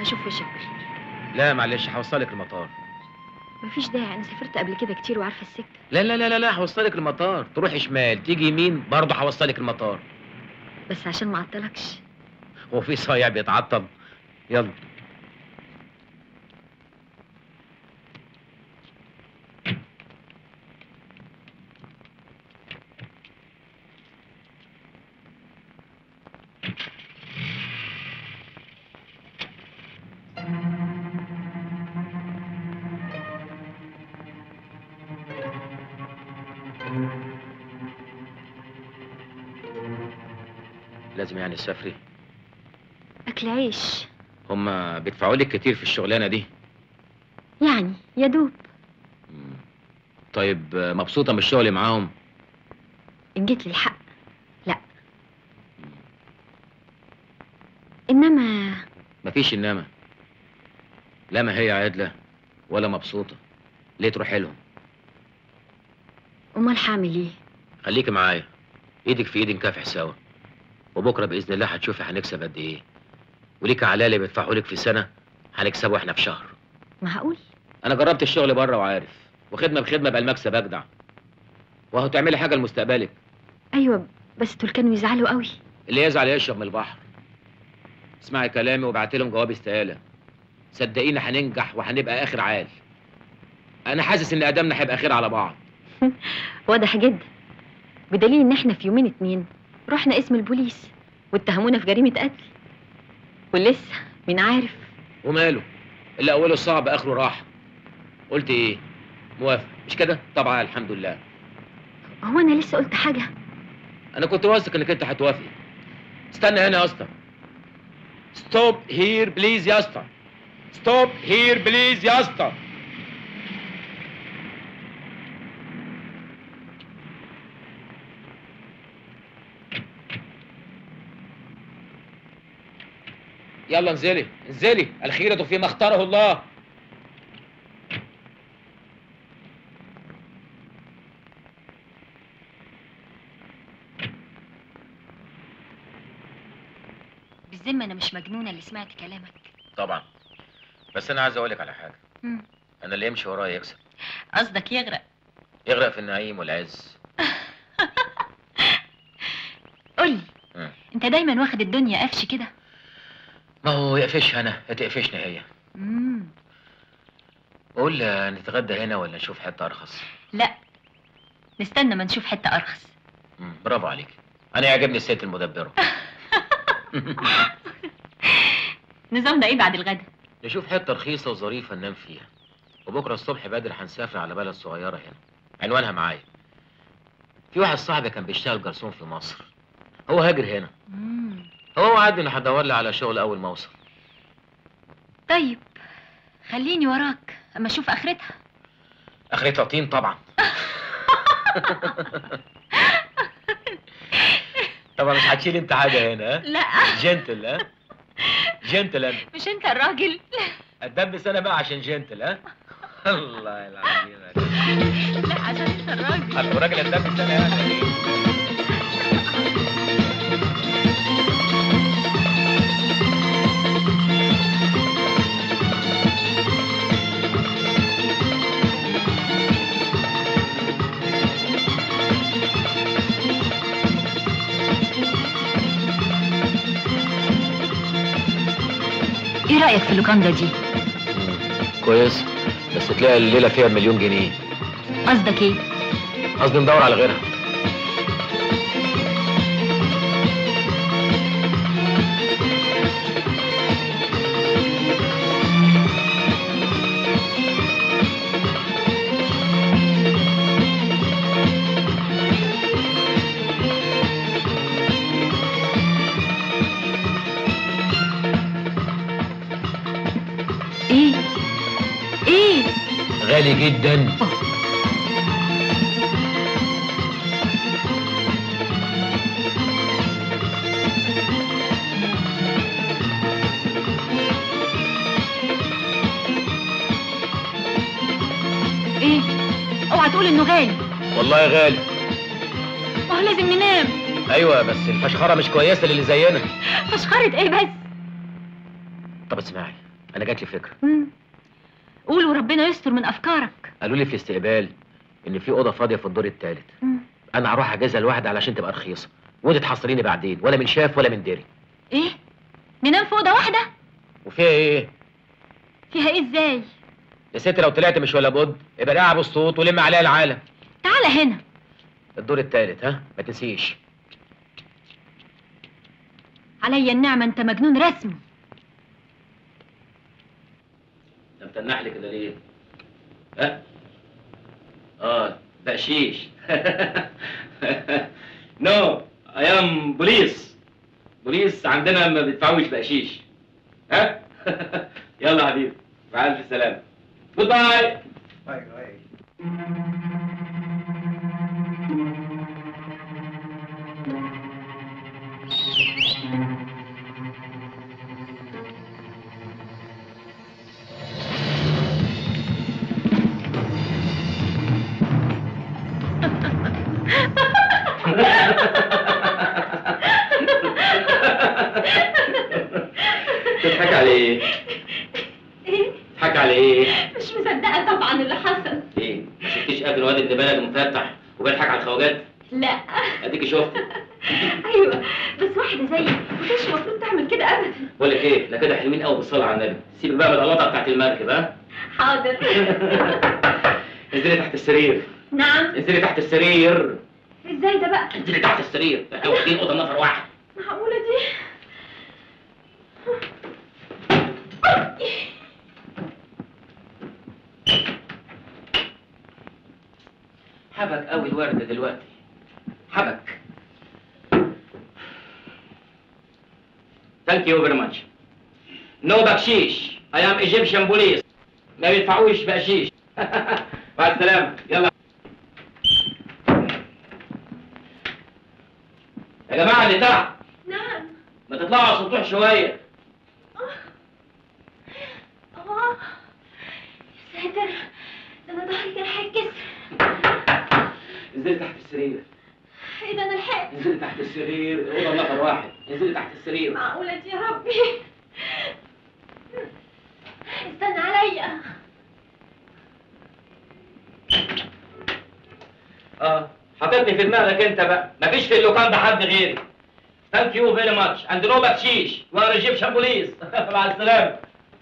اشوف وشك بخير لا معلش هوصلك المطار مفيش داعي انا سافرت قبل كده كتير وعارفه السكه لا لا لا لا لا هوصلك المطار تروحي شمال تيجي يمين برضه هوصلك المطار بس عشان ما اعطلكش هو في صايع بيتعطل يلا لازم يعني تسافري اكل عيش هما بيدفعوا لك كتير في الشغلانه دي يعني يا دوب مم. طيب آه، مبسوطه من الشغل معاهم ان جيت لي الحق لا انما مفيش انما لا ما هي عادله ولا مبسوطه ليه تروحي لهم امال هعمل ايه خليكي معايا ايدك في ايد نكافح سوا وبكره باذن الله هتشوفي هنكسب قد ايه وليك علالي بيدفعوا لك في سنه هنكسبه احنا في شهر معقول انا جربت الشغل بره وعارف وخدمه بخدمه بقى المكسب اجدع وهو تعملي حاجه لمستقبلك ايوه بس دول كانوا يزعلوا قوي اللي يزعل يشرب من البحر اسمعي كلامي وابعتي لهم جواب استقاله صدقيني هننجح وهنبقى اخر عال انا حاسس ان ادمنا هيبقى خير على بعض واضح جدا بدليل ان احنا في يومين اتنين رحنا اسم البوليس واتهمونا في جريمه قتل ولسه مين عارف وماله اللي اوله صعب اخره راحه قلت ايه موافق مش كده طبعا الحمد لله هو انا لسه قلت حاجه انا كنت واثق انك انت هتوافقي استنى هنا يا اسطى ستوب هير بليز يا اسطى ستوب هير بليز يا اسطى يلا انزلي انزلي الخيرة فيما اختاره الله بالذمه انا مش مجنونه اللي سمعت كلامك طبعا بس انا عايز اقولك على حاجه مم. انا اللي يمشي ورايا يكسب قصدك يغرق يغرق في النعيم والعز قولي مم. انت دايما واخد الدنيا قفش كده ما هو يقفش انا تقفشني هي مم. قول نتغدى هنا ولا نشوف حته ارخص لا نستنى ما نشوف حته ارخص مم. برافو عليك انا يعجبني الست المدبره نظامنا ايه بعد الغدا نشوف حته رخيصه وظريفه ننام فيها وبكره الصبح بدري هنسافر على بلد صغيره هنا عنوانها معايا في واحد صاحبي كان بيشتغل جرسون في مصر هو هاجر هنا مم. هو وعدني انه هدور لي على شغل اول ما اوصل طيب خليني وراك اما اشوف اخرتها اخرتها طين طبعا طبعا مش هتشيل انت حاجه هنا ها لا جنتل ها جنتل انا مش انت الراجل اتدبس انا بقى عشان جنتل ها الله العظيم لا عشان انت الراجل انا راجل اتدبس انا يعني ايه رايك في اللوكاندا دي كويس بس تلاقي الليله فيها مليون جنيه قصدك ايه قصدي ندور على غيرها ايه ايه غالي جدا ايه اوعى تقول انه غالي والله غالي ما هو لازم ننام ايوه بس الفشخره مش كويسه للي زينا فشخرة ايه بس طب اسمعي انا جات لي فكره مم. قول وربنا يستر من افكارك قالوا لي في الاستقبال ان في اوضه فاضيه في الدور الثالث مم. انا هروح اجهزها لوحدي علشان تبقى رخيصه وانت تحصريني بعدين ولا من شاف ولا من دري ايه ننام في اوضه واحده وفيها ايه فيها ايه ازاي يا ست لو طلعت مش ولا بد يبقى لعب الصوت ولم عليها العالم تعالى هنا الدور الثالث ها ما تنسيش عليا النعمه انت مجنون رسم انت متنح لي كده ليه ها اه بقشيش نو اي ام بوليس بوليس عندنا ما بيدفعوش بقشيش ها يلا يا حبيبي مع الف سلامه جود باي تضحك على ايه؟ ايه تضحك على ايه؟ مش مصدقه طبعا اللي حصل ايه؟ ما شفتيش قبل الواد ابن بلد مفتح وبيضحك على الخواجات؟ لا اديكي شفتي ايوه بس واحده زيي ما كانش المفروض تعمل كده ابدا بقول لك ايه؟ احنا كده حلوين قوي بالصلاه على النبي سيبك بقى من القلاطه بتاعت المركب ها؟ حاضر انزلي تحت السرير نعم انزلي تحت السرير ازاي ده بقى انزلي تحت السرير احنا واخدين اوضه نفر واحد معقوله دي حبك قوي الورد دلوقتي حبك ثانك يو فيري ماتش نو بكشيش اي ام ايجيبشن بوليس ما بيدفعوش بقشيش مع السلامه يلا يا جماعه اللي تحت نعم ما تطلعوا على السطوح شويه اه يا ساتر ده انا ظهري كان هيتكسر انزلي تحت السرير ايه ده انا لحقت انزلي تحت السرير الاوضه نفر واحد انزلي تحت السرير معقوله دي يا ربي استنى عليا اه حطيتني في دماغك انت بقى مفيش في اللوكان ده حد غيري ثانك يو فيري ماتش اند نو بكشيش وانا ايجيبشن بوليس مع السلامه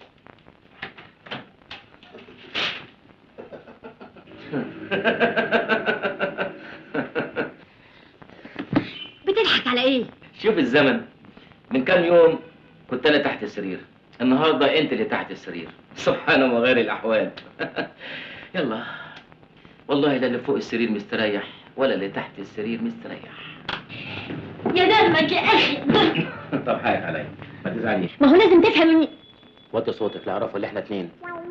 بتضحك على ايه شوف الزمن من كام يوم كنت انا تحت السرير النهارده انت اللي تحت السرير سبحان وغير الاحوال يلا والله لا اللي فوق السرير مستريح ولا اللي تحت السرير مستريح يا دمك يا اخي طب حقك عليا ما تزعليش ما هو لازم تفهم اني وطي صوتك لا اعرف ولا احنا اتنين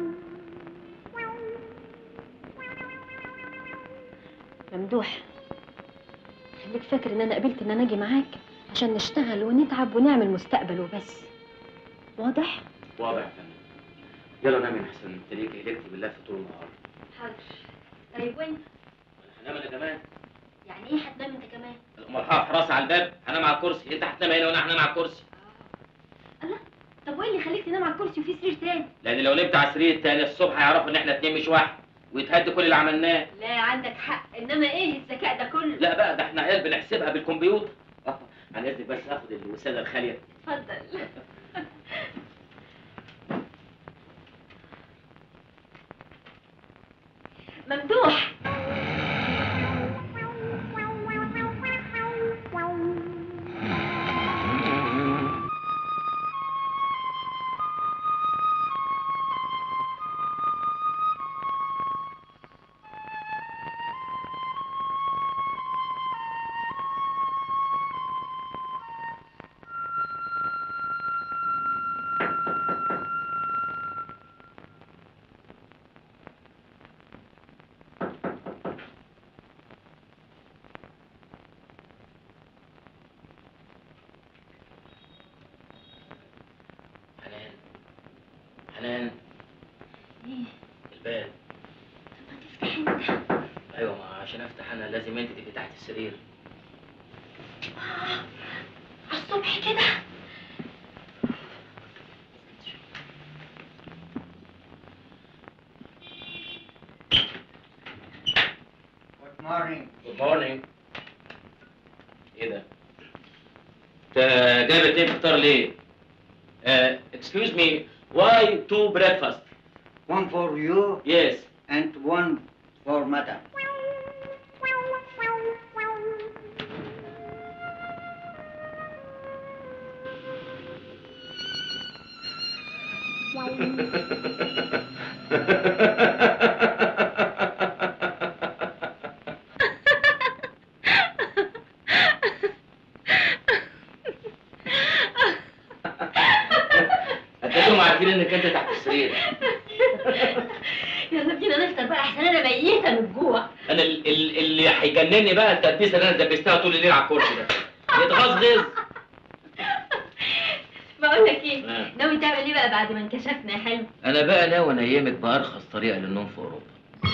ممدوح خليك فاكر ان انا قبلت ان انا اجي معاك عشان نشتغل ونتعب ونعمل مستقبل وبس واضح واضح يا فندم يلا نام يا حسن تليك هلكت بالله طول النهار حاضر طيب وانت انا هنام انا كمان يعني ايه هتنام انت كمان امال هقف راسي على الباب هنام على الكرسي انت هتنام هنا وانا هنام على الكرسي الله طب وايه اللي يخليك تنام على الكرسي وفي سرير تاني لان لو نمت على السرير التاني الصبح هيعرفوا ان احنا اتنين مش واحد ويتهد كل اللي عملناه لا عندك حق انما ايه الذكاء ده كله لا بقى ده احنا عيال بنحسبها بالكمبيوتر آه، عن اذنك بس اخد الوساده الخاليه اتفضل ممدوح حنان حنان ايه الباب طب ما تفتح انت ايوه ما عشان افتح انا لازم انت تبقي تحت السرير على الصبح كده Good morning. Good morning. ايه ده؟ انت جايب اتنين فطار ليه؟ Uh, excuse me, why two breakfast? One for you Yes. and one for madam. هتلاقيهم عارفين انك انت تحت السرير. يلا بينا نفطر بقى احسن انا ميته من الجوع انا ال- ال- اللي هيجنني بقى التدبيسه اللي انا دبستها طول الليل على الكرسي ده. يتغزغز. بقول لك ايه آه. ناوي تعمل ايه بقى بعد ما انكشفنا يا حلو انا بقى ناوي انيمك بارخص طريقه للنوم في اوروبا.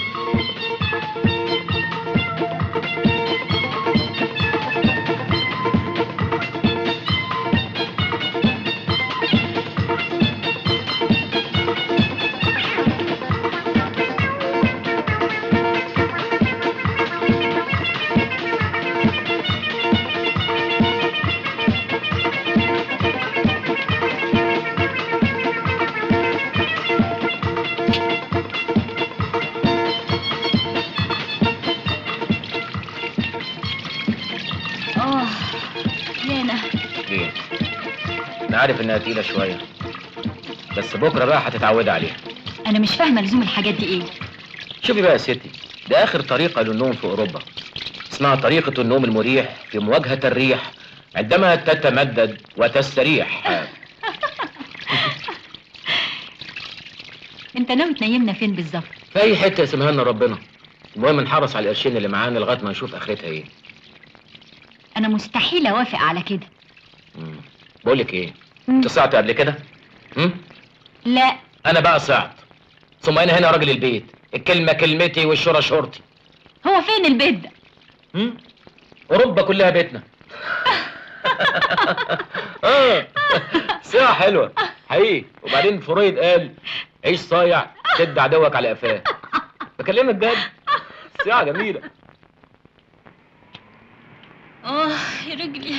اه يانا ليه؟ أنا عارف إنها تقيلة شوية بس بكرة بقى هتتعودي عليها انا مش فاهمه لزوم الحاجات دي ايه شوفي بقى يا ستي ده آخر طريقة للنوم في أوروبا اسمها طريقة النوم المريح في مواجهة الريح عندما تتمدد وتستريح انت ناوي تنيمنا فين بالظبط في أي حتة يسمها لنا ربنا المهم نحرص على القرشين اللي معانا لغاية ما نشوف آخرتها إيه انا مستحيل اوافق على كده مم. بقولك إيه مم. أنت صعت قبل كده؟ مم؟ لا أنا بقى صعت ثم أنا هنا راجل البيت الكلمة كلمتي والشورى شورتي هو فين البيت ده مم؟ اوروبا كلها بيتنا اه ساعة حلوة حقيقي وبعدين فرويد قال عيش صايع شد عدوك على قفاه بكلمك جد ساعة جميلة اه يا رجلي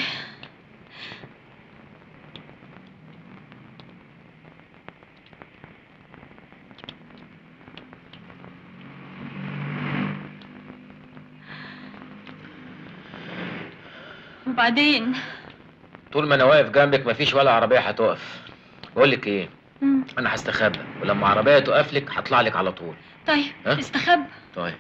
وبعدين طول ما انا واقف جنبك مفيش ولا عربية هتقف بقول لك ايه مم. انا هستخبى ولما عربية تقف لك هطلع لك على طول طيب ها؟ استخبى طيب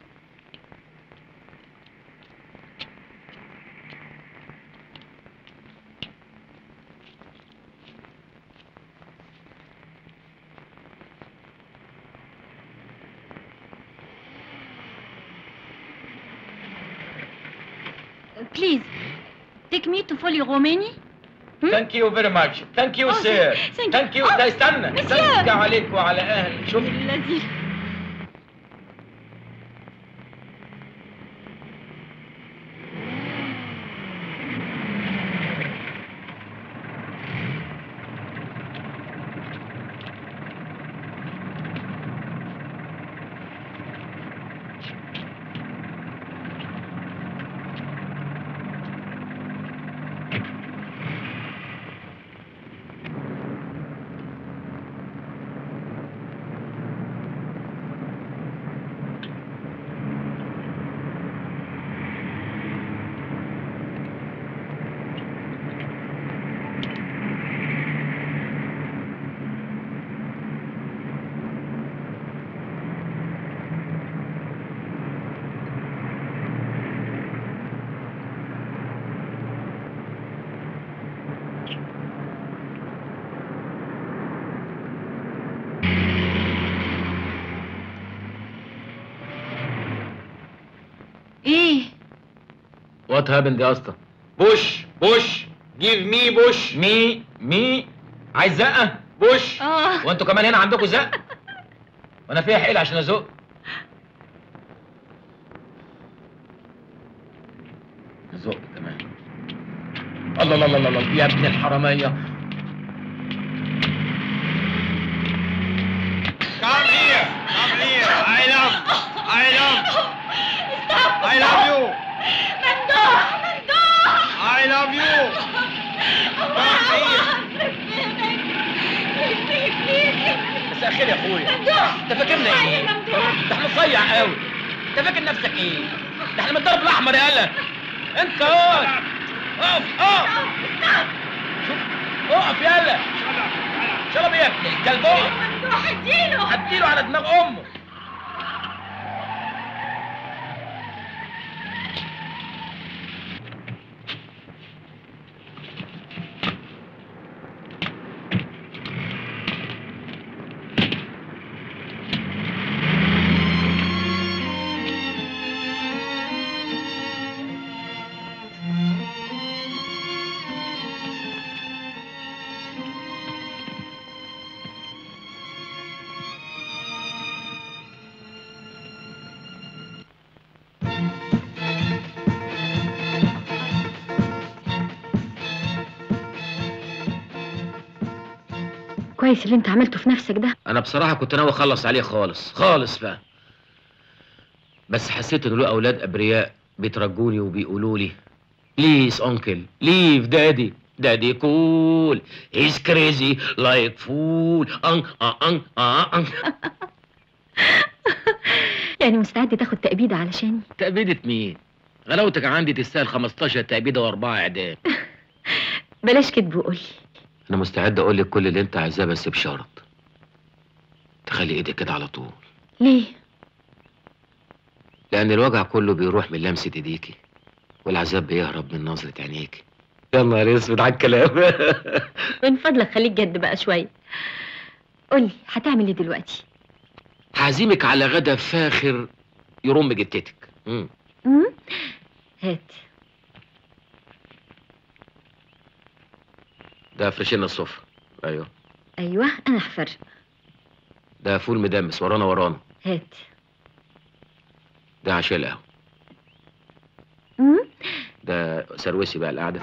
بليز take me to follow Romani ثانك يو فيري ماتش ثانك يو Oh, سير thank you. ثانك يو Oh, ده استنى monsieur. ثانك عليك وعلى اهلك شوف الذي ايه وات هابند يا اسطى بوش بوش جيف مي بوش مي مي عايز زقه بوش اه وانتوا كمان هنا عندكم زق وانا فيها حيل عشان ازق ازق كمان الله الله الله الله يا ابن الحراميه Come here, come here. I love, I love. Stop! يلا خير يا اخويا انت فاكرنا ايه؟ ده احنا صيع قوي انت فاكر نفسك ايه؟ ده احنا من الدرب الاحمر يالا انت اقف اقف اقف شوف اقف يالا شرب يا ابني الكلب اقف ممدوح اديله هديله على دماغ امه كويس اللي انت عملته في نفسك ده انا بصراحه كنت ناوي اخلص عليه خالص خالص بقى بس حسيت انه له اولاد ابرياء بيترجوني وبيقولوا لي بليز انكل ليف دادي دادي كول هيز كريزي لايك فول ان ان ان يعني مستعد تاخد تأبيدة علشاني تأبيدة مين؟ غلاوتك عندي تستاهل 15 تأبيدة وأربعة إعدام بلاش كدب وقولي أنا مستعد أقول لك كل اللي أنت عايزاه بس بشرط تخلي إيدك كده على طول ليه لأن الوجع كله بيروح من لمسة إيديكي والعذاب بيهرب من نظرة عينيكي يا نهار اسود على الكلام من فضلك خليك جد بقى شوية قولي هتعمل ايه دلوقتي هعزمك على غدا فاخر يرم جتتك مم. امم هات ده فرشنا السفرة أيوه ايوه انا هفرق ده فول مدمس ورانا ورانا هات ده عشاء القهوة امم ده سروسي بقى القعدة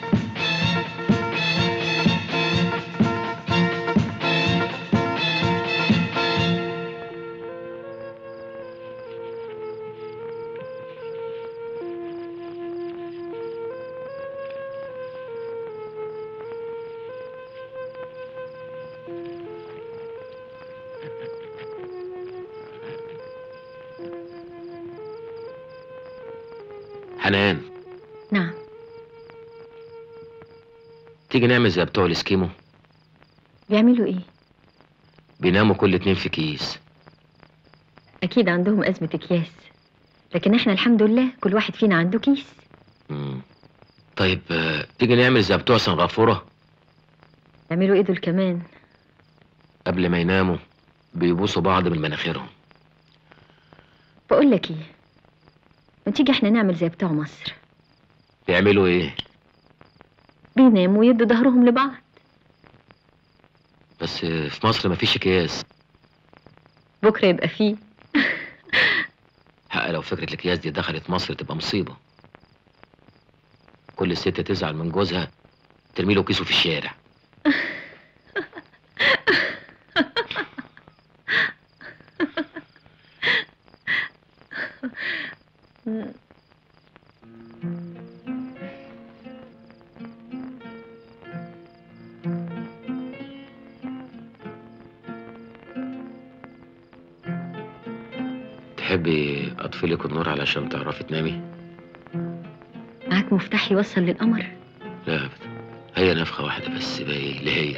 حنان نعم تيجي نعمل زي بتوع الاسكيمو بيعملوا ايه بيناموا كل اتنين في كيس اكيد عندهم ازمة اكياس لكن احنا الحمد لله كل واحد فينا عنده كيس مم. طيب آه، تيجي نعمل زي بتوع سنغافورة يعملوا ايه دول كمان قبل ما يناموا بيبوسوا بعض من مناخيرهم بقول لك ايه ما تيجي احنا نعمل زي بتوع مصر بيعملوا ايه بيناموا ويدوا ظهرهم لبعض بس آه، في مصر مفيش اكياس بكره يبقى فيه حق لو فكرة الاكياس دي دخلت مصر تبقى مصيبة كل ست تزعل من جوزها ترمي له كيسه في الشارع تحبي اطفي لك النور علشان تعرفي تنامي معاك مفتاح يوصل للقمر لا ابدا هي نفخة واحدة بس باقي اللي هي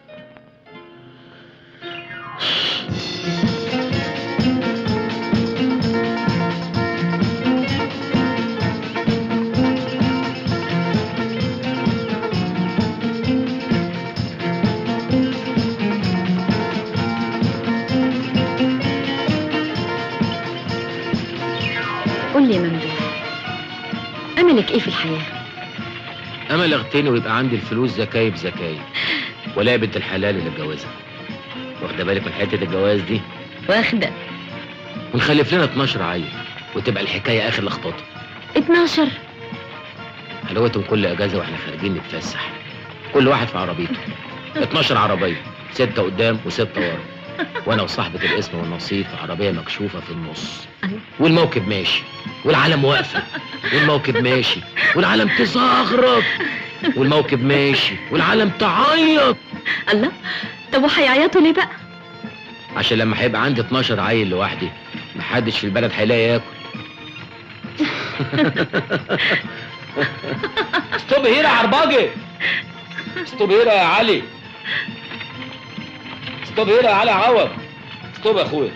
قول لي يا ممدوح املك ايه في الحياه امل اغتني ويبقى عندي الفلوس زكايب زكايب ولا بنت الحلال اللي اتجوزها واخده بالك من حته الجواز دي واخده ونخلف لنا 12 عيل وتبقى الحكايه اخر لخبطه 12 حلاوتهم كل اجازه واحنا خارجين نتفسح كل واحد في عربيته 12 عربيه سته قدام وسته ورا وانا وصاحبه الاسم والنصيب في عربيه مكشوفه في النص أيوة. والموكب ماشي والعالم واقفه والموكب ماشي والعالم تزغرط والموكب ماشي والعالم تعيط الله طب وهيعيطوا ليه بقى عشان لما هيبقى عندي 12 عيل لوحدي محدش في البلد هيلاقي ياكل ستوب هنا يا عرباجي ستوب هنا يا علي ستوب هنا يا علي عوض ستوب يا اخويا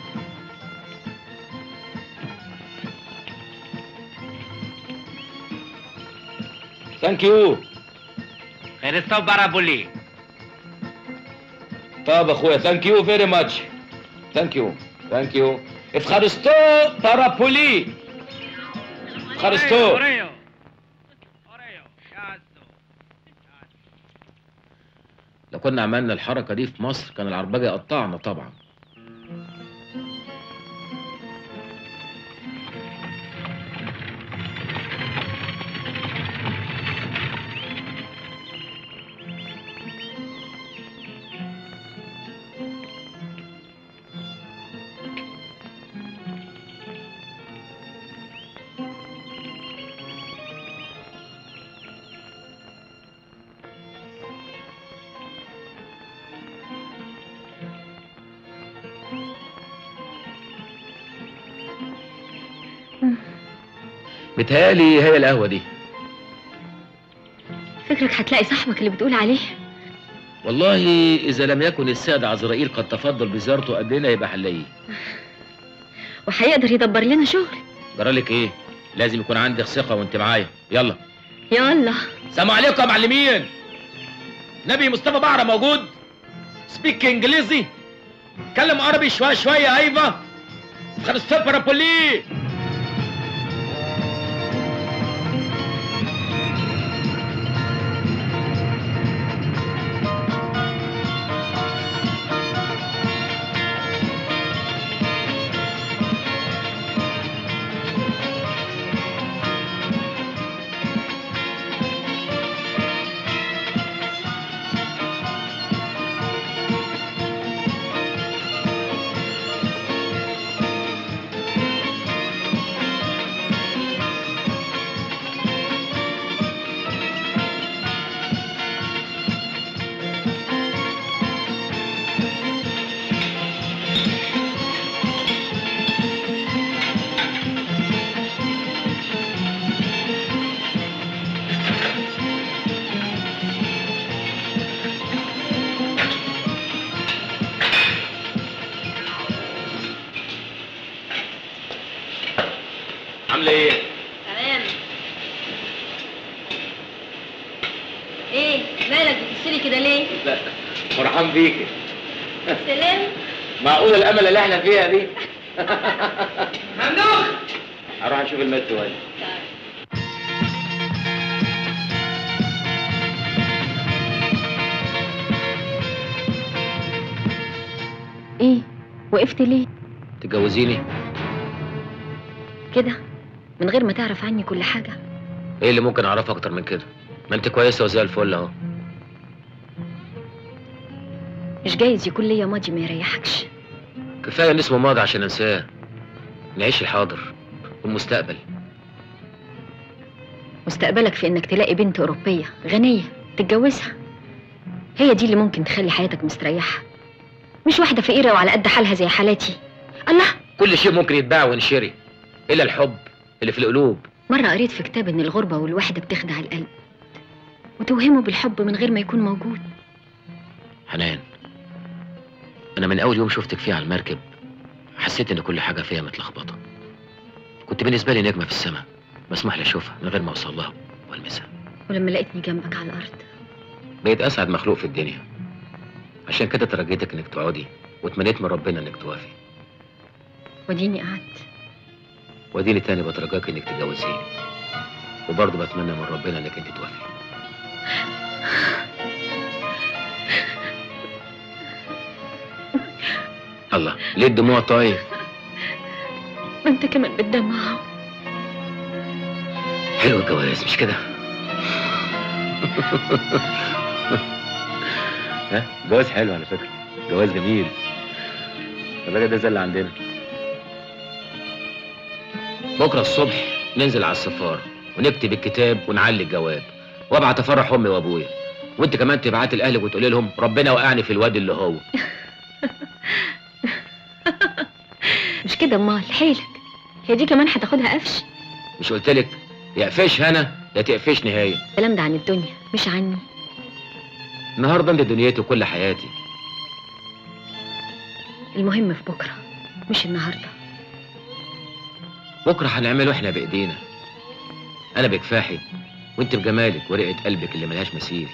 ثانك يو Ευχαριστώ πάρα πολύ. طب اخويا ثانك يو فيري ماتش ثانك يو ثانك يو ευχαριστώ πάρα πολύ ευχαριστώ Ωραίο. Ωραίο. Γεια σου. لو كنا عملنا الحركة دي في مصر كان العربجة يقطعنا طبعا متهيألي هي القهوة دي فكرك هتلاقي صاحبك اللي بتقول عليه والله إذا لم يكن السيد عزرائيل قد تفضل بزيارته قبلنا يبقى هنلاقيه وهيقدر يدبر لنا شغل جرالك إيه؟ لازم يكون عندك ثقة وأنت معايا يلا يلا سلام عليكم يا معلمين نبي مصطفى بعرة موجود سبيك انجليزي كلم عربي شوية شوية ايوه خمسة بارابولي عاملة ايه؟ تمام ايه مالك بتبصلي كده ليه لا فرحان بيكي سلام معقولة الأمل اللي احنا فيها دي ممنوع. هروح أشوف المترو وين ايه وقفت ليه تتجوزيني؟ كده من غير ما تعرف عني كل حاجة ايه اللي ممكن اعرفه اكتر من كده؟ ما انت كويسة وزي الفل اهو مش جايز يكون ليا ماضي ما يريحكش كفاية ان اسمه ماضي عشان انساه نعيش الحاضر والمستقبل مستقبلك في انك تلاقي بنت اوروبية غنية تتجوزها هي دي اللي ممكن تخلي حياتك مستريحة مش واحدة فقيرة وعلى قد حالها زي حالاتي الله كل شيء ممكن يتباع وينشري الا الحب اللي في القلوب مرة قريت في كتاب إن الغربة والوحدة بتخدع القلب وتوهمه بالحب من غير ما يكون موجود حنان انا من اول يوم شفتك فيه على المركب حسيت ان كل حاجة فيها متلخبطة كنت بالنسبة لي نجمة في السماء مسموح لي اشوفها من غير ما اوصل لها والمسها ولما لقيتني جنبك على الأرض بقيت اسعد مخلوق في الدنيا عشان كده ترجيتك انك تقعدي واتمنيت من ربنا انك توافي وديني قعدت واديني تاني بترجاك انك تتجوزيني وبرضه بتمنى من ربنا انك انت توافي الله ليه الدموع طيب ما أنت كمان بتدمع أهو. حلو الجواز مش كده ها جواز حلو على فكره جواز جميل الراجل ده زي اللي عندنا بكره الصبح ننزل على السفاره ونكتب الكتاب ونعلي الجواب وابعت افرح امي وابويا وانت كمان تبعتي لاهلك وتقولي لهم ربنا وقعني في الواد اللي هو مش كده امال حيلك هي دي كمان هتاخدها قفش مش قلت لك يا قفش هنا يا تقفش نهايه الكلام ده عن الدنيا مش عني النهارده انت دنيتي وكل حياتي المهم في بكره مش النهارده بكره هنعمله احنا بايدينا انا بكفاحي وانت بجمالك ورقه قلبك اللي ملهاش مثيل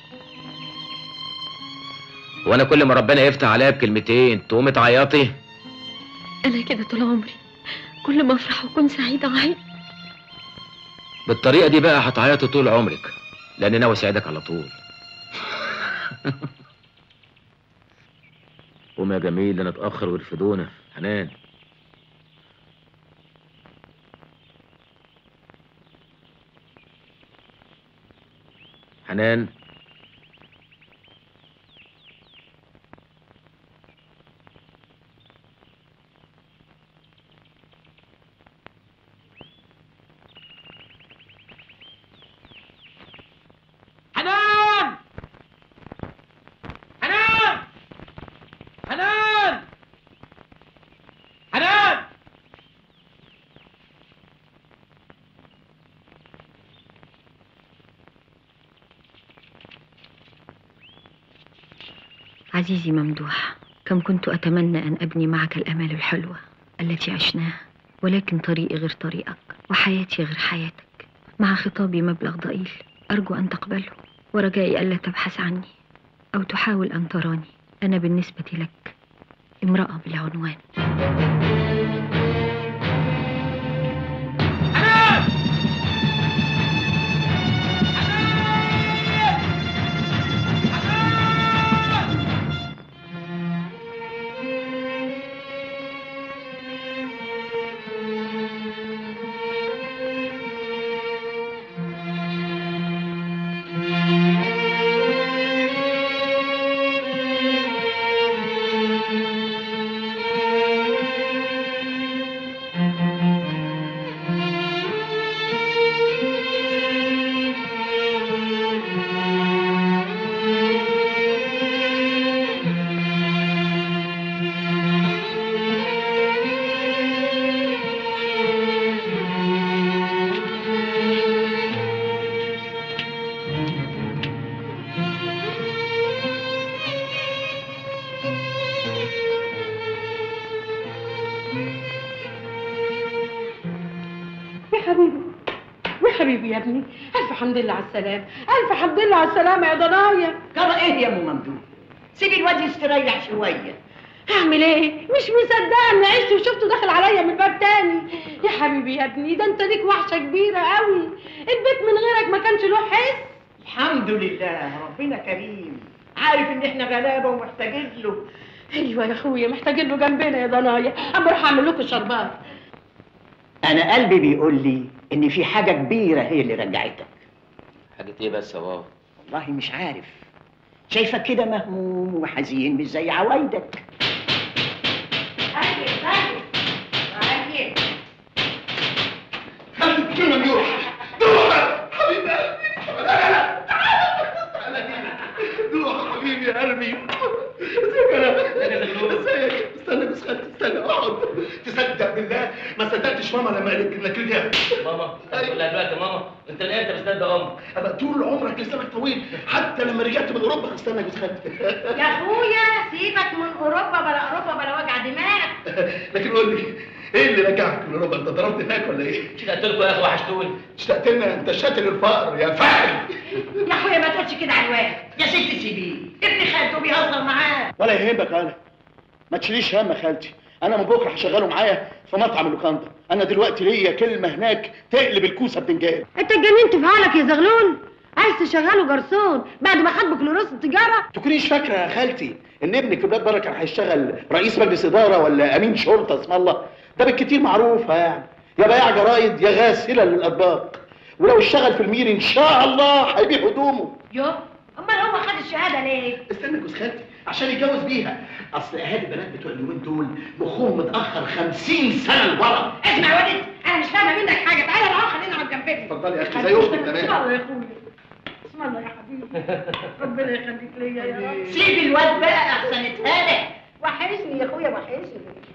وانا كل ما ربنا يفتح عليا بكلمتين تقومي تعيطي انا كده طول عمري كل ما افرح واكون سعيده اعيط بالطريقه دي بقى هتعيطي طول عمرك لان ناوي اساعدك على طول قوم يا جميل انا اتاخر ويرفدونا حنان حنان حنان حنان حنان حنان عزيزي ممدوح كم كنت أتمنى أن أبني معك الأمال الحلوة التي عشناها ولكن طريقي غير طريقك وحياتي غير حياتك مع خطابي مبلغ ضئيل أرجو أن تقبله ورجائي ألا تبحث عني أو تحاول أن تراني أنا بالنسبة لك امرأة بالعنوان يا حبيبي يا حبيبي يا ابني الف حمد لله على السلامه الف حمد لله على السلامه يا ضنايا ترى ايه يا ام ممدوح سيبي الواد يستريح شويه هعمل ايه مش مصدقه اني عشت وشفته داخل عليا من الباب تاني يا حبيبي يا ابني ده انت ليك وحشه كبيره قوي البيت من غيرك ما كانش له حس الحمد لله ربنا كريم عارف ان احنا غلابه ومحتاجين له ايوه يا اخويا محتاجين له جنبنا يا ضنايا اما اروح اعمل لكم شربات انا قلبي بيقول لي ان في حاجه كبيره هي اللي رجعتك حاجه ايه بس يا بابا والله مش عارف شايفك كده مهموم وحزين مش زي عوايدك خليك ممدوح دوح حبيب قلبي لا لا لا تعالى هنا دوح حبيبي يا قلبي ازيك يا ازيك استنى بس خالتي استنى اقعد تصدق بالله ما صدقتش ماما لما قالت لك كده ماما هتقول لها دلوقتي ماما انت من امتى بتصدق امك انا طول عمرك لسانك طويل حتى لما رجعت من اوروبا استنى بس خالتي يا اخويا سيبك من اوروبا بلا اوروبا بلا وجع دماغ لكن قول لي ايه اللي رجعك من اوروبا انت ضربت هناك ولا ايه؟ مش قلت لكم يا اخي وحشتوني اشتقت لنا انت شاتل الفقر يا فاعل يا اخويا ما تقولش كده على الواد يا ست سيبيه ابن خالته بيهزر معاه ولا يهمك انا ما تشيليش هم يا خالتي انا من بكره هشغله معايا في مطعم اللوكاندا انا دلوقتي ليا كلمه هناك تقلب الكوسه بتنجان انت اتجننت في حالك يا زغلول عايز تشغله جرسون بعد ما خد بكالوريوس التجاره تكونيش فاكره يا خالتي ان ابنك في بلاد بره كان هيشتغل رئيس مجلس اداره ولا امين شرطه اسم الله ده بالكتير معروفه يعني يا بياع جرايد يا غاسله للاطباق ولو اشتغل في المير ان شاء الله هيبيع هدومه يو امال هو خد الشهاده ليه استنى جوز خالتي عشان يتجوز بيها اصل اهالي البنات بتوع اليومين دول مخهم متاخر 50 سنه لورا اسمع يا ولد انا مش فاهمه منك حاجه تعالى الاول خلينا على جنبنا اتفضلي يا اختي زي اختك بسم كمان الله يا اخويا بسم الله يا حبيبي ربنا يخليك ليا يا رب سيب الواد بقى احسن اتهانى وحشني يا اخويا وحشني